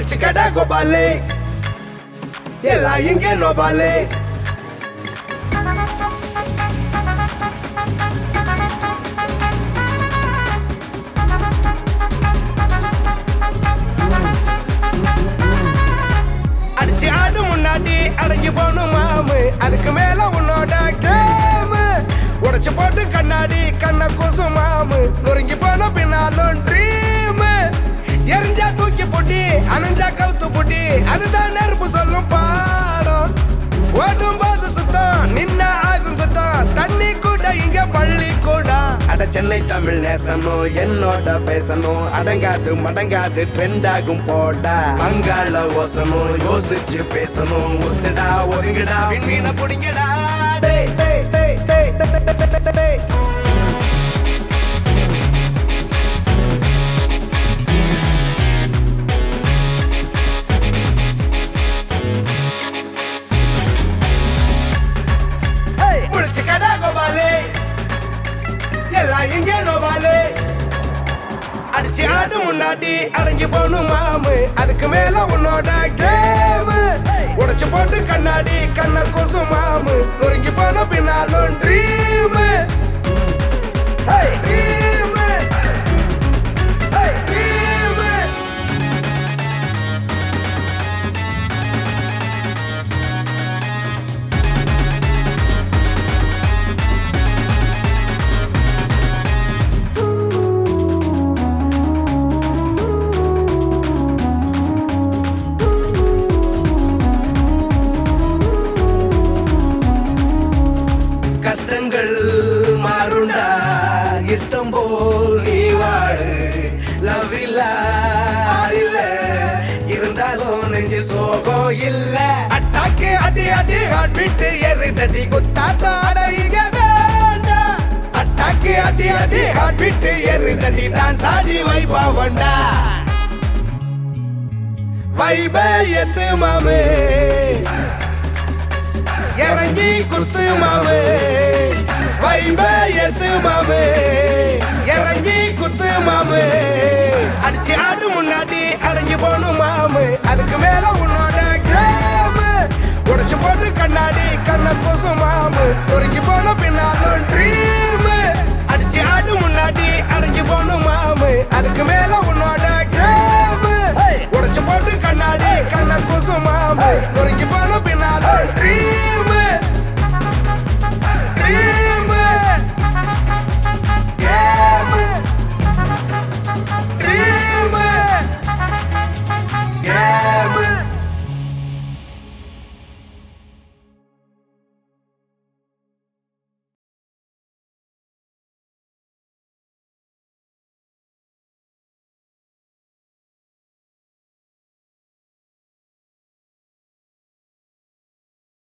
முடிச்சு கடா கோபாலே எல்லாம் இங்கே நோபாலே அடிச்சு ஆடு முன்னாடி அடங்கி போகணும் மாமு அதுக்கு மேல உன்னோட கேமு உடைச்சு போட்டு கண்ணாடி கண்ண கூசு மாமு நொறுங்கி போன பின்னாலும் ட்ரீம் எரிஞ்சா தூக்கி போட்டி அணைஞ்சா கவுத்து போட்டி அதுதான் நெருப்பு சொல்லும் பாடம் ஓடும் போது சுத்தம் நின்ன ஆகும் குத்தம் தண்ணி கூட இங்க பள்ளி கூட அட சென்னை தமிழ் நேசனும் என்னோட பேசணும் அடங்காது மடங்காது ட்ரெண்ட் ஆகும் போடா அங்காள ஓசனும் யோசிச்சு பேசணும் ஒத்துடா ஒதுங்கடா விண்மீன புடிங்கடா டேய், டேய், டேய், டேய், டேய், டேய், டேய், டேய், டேய். ஏய், முழிச்சு கடா கோபாலே எல்லாம் இங்கே நோபாலே அடிச்சு ஆடு முன்னாடி அடங்கி போகணும் மாமு அதுக்கு மேல உன்னோட கேமு உடைச்சு போட்டு கண்ணாடி கண்ண கூசு மாமு நொறுங்கி போன பின்னாலும் ட்ரீம் ட்ரீம் ட்ரீம் கஷ்டங்கள் மாறுண்டா இஷ்டம் போல் நீ வாழு லவ் இல்ல இல்ல இருந்தாலும் நெஞ்சில் சோகம் இல்ல அட்டாக்கு அடி அடி ஹார்ட் பீட் எரிதடி குத்தாட்டாட இங்க வேண்டாம் அட்டாக்கு அடி அடி ஹார்ட் பீட் எரிதடி டான்ஸ் ஆடி வைபாவண்டா வைபே எத்து மாமே இறங்கி குத்து மாமே வைப எத்து மாமே இறங்கி குத்து மாமே அடிச்சு ஆடு முன்னாடி அடங்கி போகணும் மாமு அதுக்கு மேல உன்னோட கேமு உடைச்சு போட்டு கண்ணாடி கண்ண கூசு மாமு நொறுங்கி போன பின்னாலும் ட்ரீம் அடிச்சு ஆடு முன்னாடி அடங்கி போகணும் மாமு அதுக்கு மேல உன்னோட கேமு உடைச்சு போட்டு கண்ணாடி கண்ண கூசு மாமு நொறுங்கி போன பின்னாலும்